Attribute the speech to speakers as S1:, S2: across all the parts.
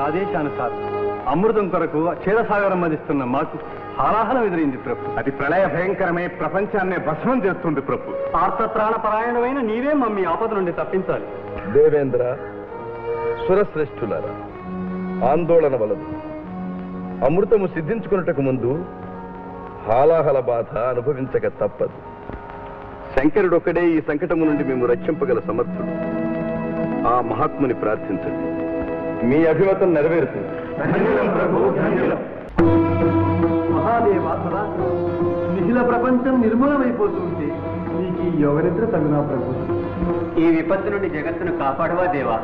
S1: ఆదేశానుసారం అమృతం కొరకు క్షీరసాగరం అందిస్తున్న మాకు హాలాహలం ఎదిరింది ప్రభు
S2: అది ప్రళయ భయంకరమై ప్రపంచాన్ని భస్మం చేస్తుంది ప్రభు
S1: ఆర్తత్రాణ పరాయణమైన నీవే మమ్మీ ఆపద నుండి తప్పించాలి
S3: దేవేంద్ర సురశ్రేష్ఠులారా ఆందోళన వలదు అమృతము సిద్ధించుకున్నటకు ముందు హాలాహల బాధ అనుభవించక తప్పదు శంకరుడొక్కడే ఈ సంకటము నుండి మేము రక్షింపగల సమర్థుడు ఆ మహాత్ముని ప్రార్థించండి మీ అభిమతం నెరవేరుతుంది
S1: మహాదేవ సదా నిఖిల ప్రపంచం నిర్మూలమైపోతుంటే నీకు ఈ యోగనిద్ర తగునా ప్రభు ఈ విపత్తు నుండి జగత్తును కాపాడవా దేవా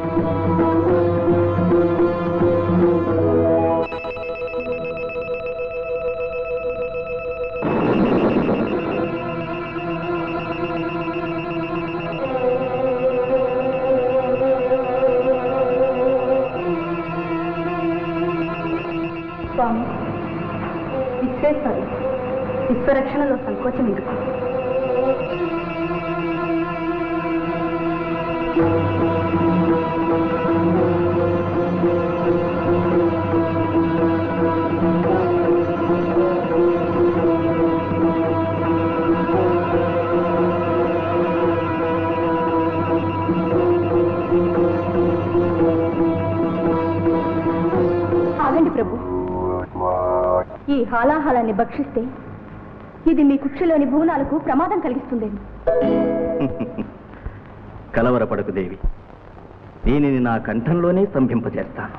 S4: స్వామి విశ్వేశ్వరు విశ్వరక్షణలో సంకోచం ఎందుకు ఆగండి ప్రభు ఈ హాలాహలాన్ని భక్షిస్తే ఇది మీ కుక్షిలోని భూనాలకు ప్రమాదం కలిగిస్తుందేమో
S5: కలవరపడకు దేవి దీనిని నా కంఠంలోనే సంభింపజేస్తాను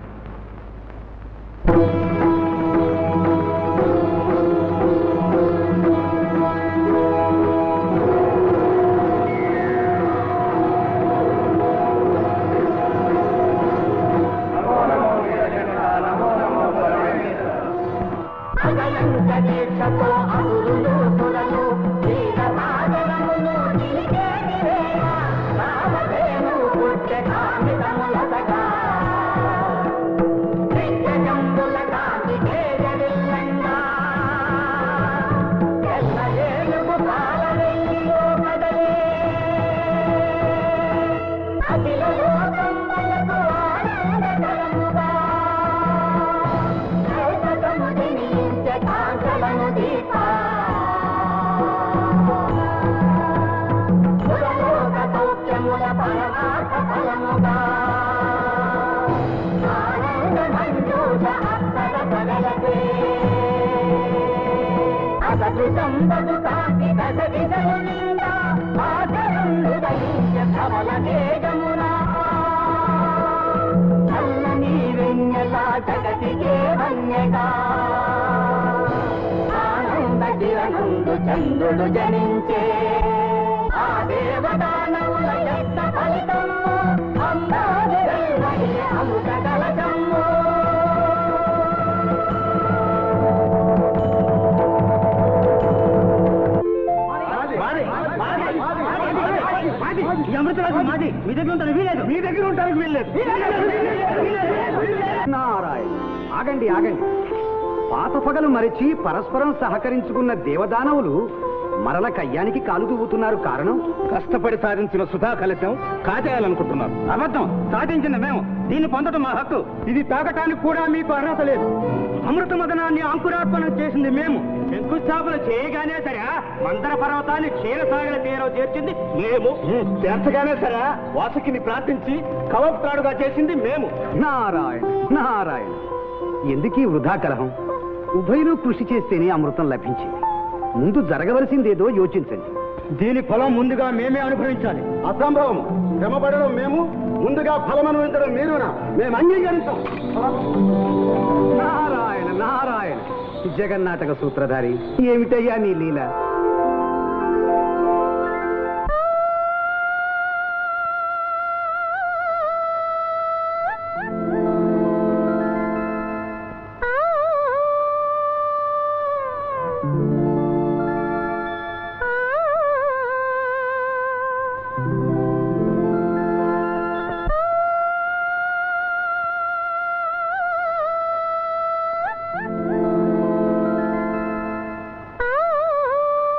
S6: చంద్రుడు జనించే ఆ దేవదానవుల యొక్క ఫలితము అంబాది అమృత కలశము
S1: మాది మీ దగ్గర ఉంటాను వీలేదు మీ దగ్గర ఉంటానికి వీల్లేదు
S7: నారాయణ ఆగండి ఆగండి పాత పగలు మరిచి పరస్పరం సహకరించుకున్న దేవదానవులు మరల కయ్యానికి కాలు దువ్వుతున్నారు కారణం
S1: కష్టపడి సాధించిన సుధా కలశం కాజేయాలనుకుంటున్నారు అబద్ధం సాధించిన మేము దీన్ని పొందడం మా హక్కు ఇది తాగటానికి కూడా మీకు అర్హత లేదు అమృత మదనాన్ని అంకురార్పణం చేసింది మేము శంకుస్థాపన చేయగానే సరే మందర పర్వతాన్ని క్షీరసాగర తీరం చేర్చింది మేము చేర్చగానే సరే వాసుకిని ప్రార్థించి కవప్రాడుగా చేసింది మేము
S7: నారాయణ నారాయణ ఎందుకీ వృధా కలహం ఉభయులు కృషి చేస్తేనే అమృతం లభించింది ముందు జరగవలసిందేదో యోచించండి
S1: దీని ఫలం ముందుగా మేమే అనుభవించాలి అసంభవం శ్రమపడడం మేము ముందుగా ఫలం అనుభవించడం మీరునా మేము అంగీకరించాం
S7: నారాయణ నారాయణ జగన్నాటక సూత్రధారి ఏమిటయ్యా నీ లీల
S6: ఆ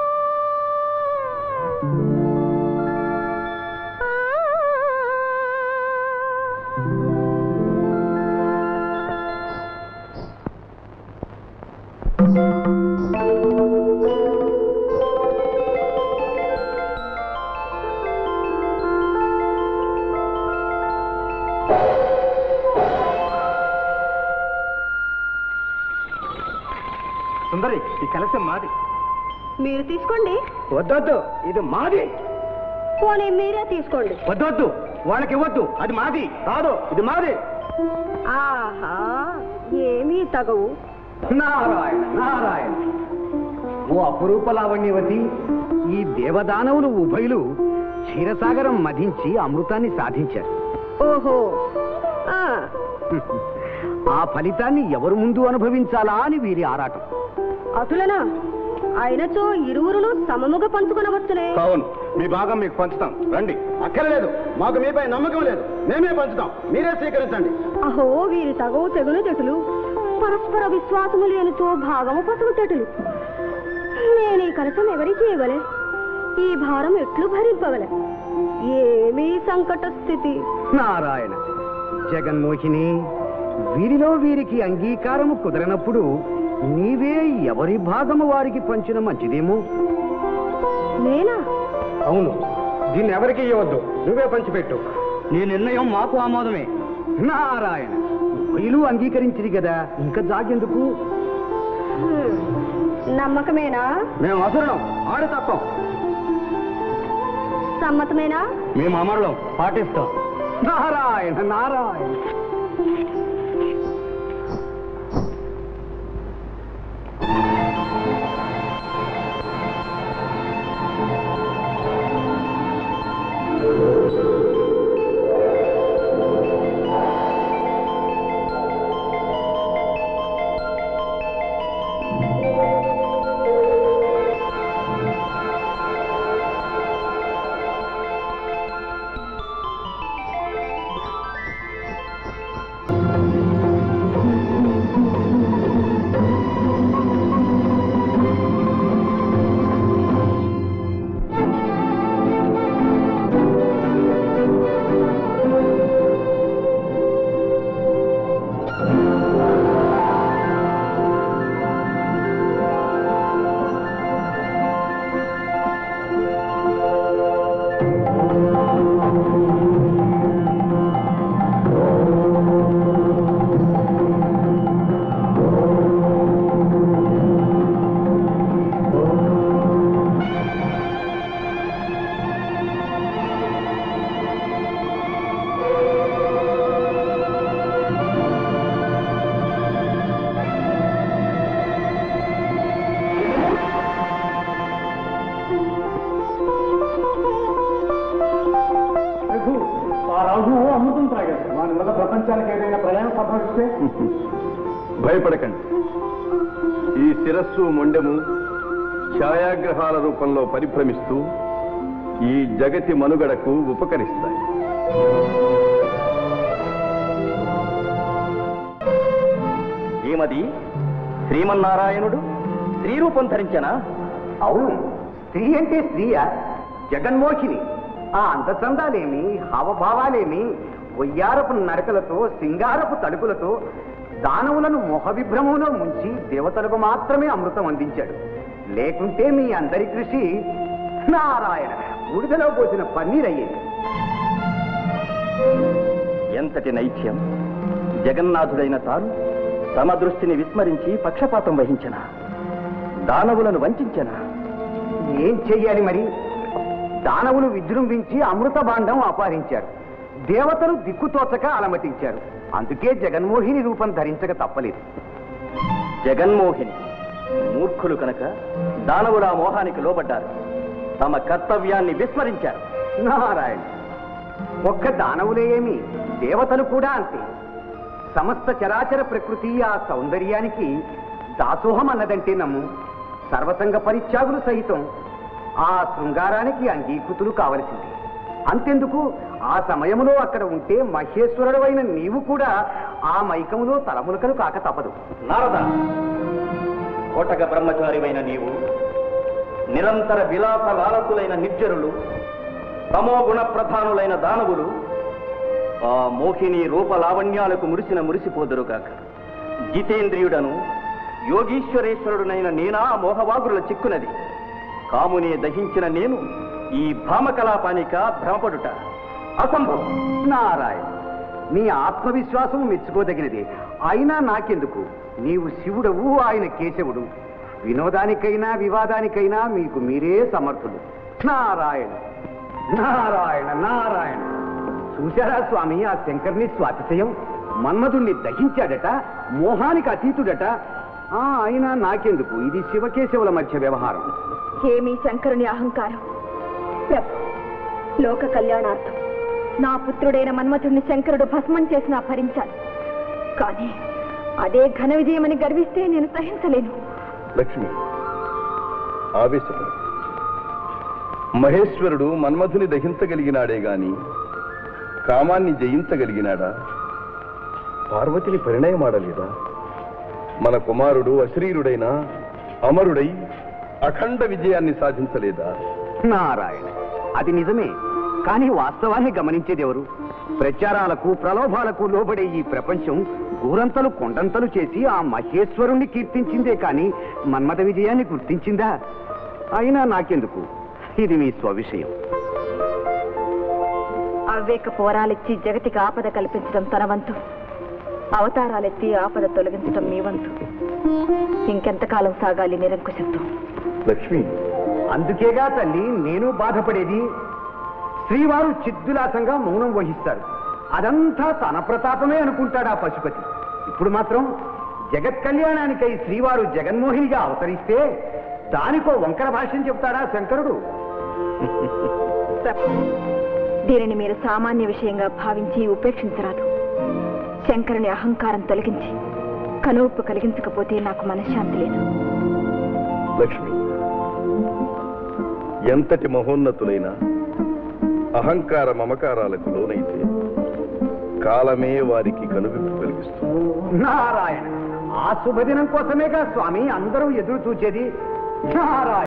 S1: సుందరి ఈ కలశం మాది
S4: మీరు తీసుకోండి
S1: వద్దొద్దు ఇది మాది
S4: పోనీ మీరే తీసుకోండి
S1: వద్దొద్దు వాళ్ళకి ఇవ్వద్దు అది మాది కాదు ఇది మాది
S4: ఆహా ఏమీ తగవు
S7: నారాయణ నారాయణ ఓ అపురూప లావణ్యవతి ఈ దేవదానవులు ఉభయులు క్షీరసాగరం మధించి అమృతాన్ని సాధించారు
S4: ఓహో ఆ,
S7: ఆ ఫలితాన్ని ఎవరు ముందు అనుభవించాలా అని వీరి ఆరాటం
S4: అతులనా అయినచో ఇరువురును సమముగా పంచుకునవచ్చునే
S3: అవును మీ భాగం మీకు పంచుతాం రండి
S1: అక్కర్లేదు మాకు మీపై నమ్మకం లేదు మేమే పంచుతాం మీరే స్వీకరించండి
S4: అహో వీరి తగవు తెగులు తెటులు పరస్పర విశ్వాసము లేనితో భాగము పసుపు తెటులు నేను ఈ కలసం ఎవరికి ఇవ్వలే ఈ భారం ఎట్లు భరింపవలే ఏమీ సంకట స్థితి
S7: నారాయణ జగన్మోహిని వీరిలో వీరికి అంగీకారము కుదరనప్పుడు నీవే ఎవరి భాగము వారికి పంచిన మంచిదేమో
S4: నేనా
S1: అవును దీన్ని ఎవరికి ఇవ్వద్దు నువ్వే పంచిపెట్టు నీ నిర్ణయం మాకు ఆమోదమే
S7: నారాయణ ఉభయులు అంగీకరించింది కదా ఇంకా జాగెందుకు
S4: హ్మ్. నమ్మకమేనా
S1: మేము అసురణం ఆడు తప్పం
S4: సమ్మతమేనా
S1: మేము అమరులం పాటిస్తాం
S7: నారాయణ నారాయణ
S2: ఆ రాజు అమృతం తాగాడు వాని వల్ల ప్రపంచానికి ఏదైనా ప్రయాణం సంభవిస్తే
S3: భయపడకండి ఈ శిరస్సు మొండెము ఛాయాగ్రహాల రూపంలో పరిభ్రమిస్తూ ఈ జగతి మనుగడకు ఉపకరిస్తాయి
S5: ఏమది శ్రీమన్నారాయణుడు స్త్రీ రూపం ధరించనా
S7: అవును స్త్రీ అంటే స్త్రీయా జగన్మోహిని ఆ అందచందాలేమి హావభావాలేమి వయ్యారపు నడకలతో సింగారపు తడుపులతో దానవులను మొహ విభ్రమంలో ముంచి దేవతలకు మాత్రమే అమృతం అందించాడు లేకుంటే మీ అందరి కృషి నారాయణ బూడిదలో పోసిన పన్నీర్ అయ్యేది
S5: ఎంతటి నైత్యం జగన్నాథుడైన తాను తమ దృష్టిని విస్మరించి పక్షపాతం వహించిన దానవులను వంచిన
S7: ఏం చెయ్యాలి మరి దానవులు విజృంభించి అమృత భాండం అపహరించారు దేవతలు దిక్కుతోచక అలమటించారు అందుకే జగన్మోహిని రూపం ధరించక తప్పలేదు
S5: జగన్మోహిని మూర్ఖులు కనుక దానవుల మోహానికి లోబడ్డారు తమ కర్తవ్యాన్ని విస్మరించారు
S7: నారాయణ ఒక్క దానవులే ఏమి దేవతలు కూడా అంతే సమస్త చరాచర ప్రకృతి ఆ సౌందర్యానికి దాసోహం అన్నదంటే నమ్ము సర్వసంగ పరిత్యాగులు సహితం ఆ శృంగారానికి అంగీకృతులు కావలసింది అంతెందుకు ఆ సమయంలో అక్కడ ఉంటే మహేశ్వరుడవైన నీవు కూడా ఆ మైకములో తలములకలు కాక తప్పదు
S5: నారద కోటక బ్రహ్మచారివైన నీవు నిరంతర విలాస లాలసులైన నిర్జరులు తమో గుణ ప్రధానులైన దానవులు ఆ మోహిని రూప లావణ్యాలకు మురిసిన మురిసిపోదురుగాక జితేంద్రియుడను యోగీశ్వరేశ్వరుడునైన నేనా మోహవాగురుల చిక్కునది కామునే దహించిన నేను ఈ భామకలాపానిక భ్రమపడుట అసంభవం
S7: నారాయణ నీ ఆత్మవిశ్వాసం మెచ్చుకోదగినది అయినా నాకెందుకు నీవు శివుడవు ఆయన కేశవుడు వినోదానికైనా వివాదానికైనా మీకు మీరే సమర్థులు నారాయణ నారాయణ నారాయణ చూశారా స్వామి ఆ శంకర్ని స్వాతిశయం మన్మధుణ్ణి దహించాడట మోహానికి అతీతుడట ఆ అయినా నాకెందుకు ఇది శివకేశవుల మధ్య వ్యవహారం
S4: ఏమీ శంకరుని అహంకారం ప్రభు లోక కళ్యాణార్థం నా పుత్రుడైన మన్మథుడిని శంకరుడు భస్మం చేసినా భరించాలి కానీ అదే ఘన విజయమని గర్విస్తే నేను సహించలేను
S3: లక్ష్మి ఆవేశపడు మహేశ్వరుడు మన్మధుని దహించగలిగినాడే గాని కామాన్ని జయించగలిగినాడా పార్వతిని పరిణయమాడలేదా మన కుమారుడు అశరీరుడైన అమరుడై అఖండ విజయాన్ని సాధించలేదా
S7: నారాయణ అది నిజమే కానీ వాస్తవాన్ని గమనించేది ఎవరు ప్రచారాలకు ప్రలోభాలకు లోబడే ఈ ప్రపంచం ఊరంతలు కొండంతలు చేసి ఆ మహేశ్వరుణ్ణి కీర్తించిందే కానీ మన్మథ విజయాన్ని గుర్తించిందా అయినా నాకెందుకు ఇది మీ స్వవిషయం
S4: అవివేక పోరాలెత్తి జగతికి ఆపద కల్పించడం తన వంతు అవతారాలెత్తి ఆపద తొలగించడం మీ వంతు ఇంకెంతకాలం సాగాలి నిరంకుశత్వం
S3: లక్ష్మి
S7: అందుకేగా తల్లి నేను బాధపడేది శ్రీవారు చిద్దులాసంగా మౌనం వహిస్తారు అదంతా తన ప్రతాపమే అనుకుంటాడు ఆ పశుపతి ఇప్పుడు మాత్రం జగత్ కళ్యాణానికై శ్రీవారు జగన్మోహినిగా అవతరిస్తే దానికో వంకర భాష్యం చెప్తాడా శంకరుడు
S4: ప్రభు, దీనిని మీరు సామాన్య విషయంగా భావించి ఉపేక్షించరాదు శంకరుని అహంకారం తొలగించి కనువిప్పు కలిగించకపోతే నాకు మనశ్శాంతి లేదు
S3: లక్ష్మి ఎంతటి మహోన్నతులైన అహంకార మమకారాలకు లోనైతే కాలమే వారికి కనువిప్పు కలిగిస్తుంది
S7: నారాయణ ఆ శుభదినం కోసమేగా స్వామి అందరూ ఎదురు చూచేది నారాయణ